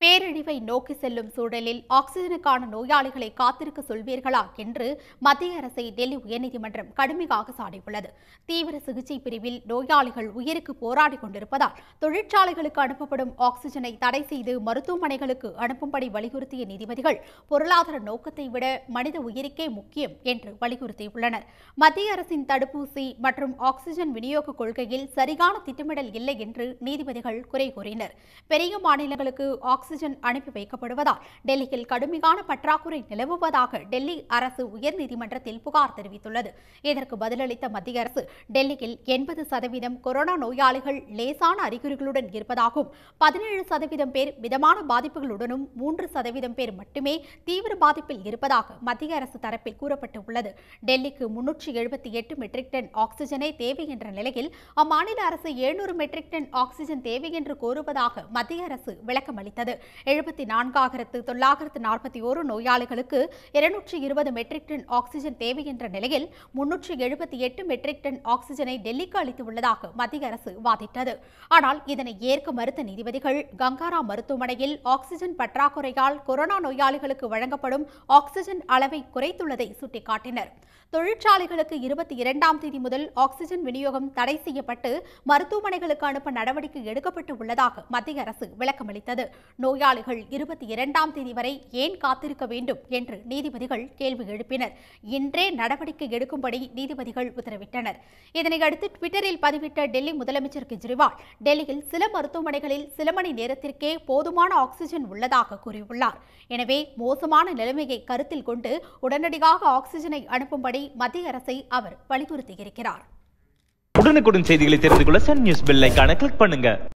பேரழிவை நோக்கி செல்லும் சூழலில் ஆக்சிஜனுக்கான நோயாளிகளை காத்திருக்க சொல்வீர்களா என்று மத்திய அரசை டெல்லி உயர்நீதிமன்றம் கடுமையாக சாடியுள்ளது தீவிர சிகிச்சை பிரிவில் நோயாளிகள் உயிருக்கு போராடிக் கொண்டிருப்பதால் தொழிற்சாலைகளுக்கு அனுப்பப்படும் ஆக்சிஜனை தடை செய்து மருத்துவமனைகளுக்கு அனுப்பும்படி வலியுறுத்திய நீதிபதிகள் பொருளாதார நோக்கத்தை விட மனித உயிருக்கே முக்கியம் என்று வலியுறுத்தியுள்ளனர் மத்திய அரசின் தடுப்பூசி மற்றும் ஆக்சிஜன் விநியோக கொள்கையில் சரியான திட்டமிடல் இல்லை என்று நீதிபதிகள் குறை கூறினர் பெரிய மாநிலங்களுக்கு ஆக்சிஜன் அனுப்பி வைக்கப்படுவதால் டெல்லியில் கடுமையான பற்றாக்குறை நிலவுவதாக டெல்லி அரசு உயர்நீதிமன்றத்தில் புகார் தெரிவித்துள்ளது இதற்கு பதிலளித்த மத்திய அரசு டெல்லியில் எண்பது சதவீதம் கொரோனா நோயாளிகள் லேசான அறிகுறிகளுடன் இருப்பதாகவும் பதினேழு சதவீதம் பேர் மிதமான பாதிப்புகளுடனும் மூன்று சதவீதம் பேர் மட்டுமே தீவிர பாதிப்பில் இருப்பதாக மத்திய அரசு தரப்பில் கூறப்பட்டுள்ளது டெல்லிக்கு முன்னூற்றி எழுபத்தி எட்டு மெட்ரிக் டன் ஆக்சிஜனே தேவை என்ற நிலையில் அம்மாநில அரசு எழுநூறு மெட்ரிக் டன் ஆக்சிஜன் தேவை என்று கோருவதாக மத்திய அரசு விளக்கம் அளித்தது எழுபத்தி நான்காயிரத்து தொள்ளாயிரத்து நாற்பத்தி ஓரு நோயாளிகளுக்கு இருநூற்றி இருபது மெட்ரிக் டன் ஆக்சிஜன் தேவை என்ற நிலையில் முன்னூற்றி எழுபத்தி எட்டு மெட்ரிக் டன் ஆக்சிஜனை டெல்லிக்கு அளித்துள்ளதாக மத்திய அரசு வாதிட்டது ஆனால் இதனை ஏற்க மறுத்த நீதிபதிகள் கங்காரா மருத்துவமனையில் ஆக்சிஜன் பற்றாக்குறையால் கொரோனா நோயாளிகளுக்கு வழங்கப்படும் ஆக்சிஜன் அளவை குறைத்துள்ளதை சுட்டிக்காட்டினர் தொழிற்சாலைகளுக்கு இருபத்தி இரண்டாம் தேதி முதல் ஆக்சிஜன் விநியோகம் தடை செய்யப்பட்டு மருத்துவமனைகளுக்கு அனுப்ப நடவடிக்கை எடுக்கப்பட்டு உள்ளதாக மத்திய அரசு விளக்கமளித்தது நோயாளிகள் இருபத்தி இரண்டாம் தேதி வரை ஏன் காத்திருக்க வேண்டும் என்று நீதிபதிகள் கேள்வி எழுப்பினர் இன்றே நடவடிக்கை எடுக்கும்படி நீதிபதிகள் உத்தரவிட்டனர் இதனையடுத்து ட்விட்டரில் பதிவிட்ட டெல்லி முதலமைச்சர் கெஜ்ரிவால் டெல்லியில் சில மருத்துவமனைகளில் சில மணி நேரத்திற்கே போதுமான ஆக்சிஜன் உள்ளதாக கூறியுள்ளார் எனவே மோசமான நிலைமையை கருத்தில் கொண்டு உடனடியாக ஆக்சிஜனை அனுப்பும்படி மத்திய அரசை அவர் வலியுறுத்தியிருக்கிறார் உடனுக்குடன் செய்திகளை தெரிந்து கொள்ள சன் நியூஸ் பெல் ஐகானை கிளிக் பண்ணுங்க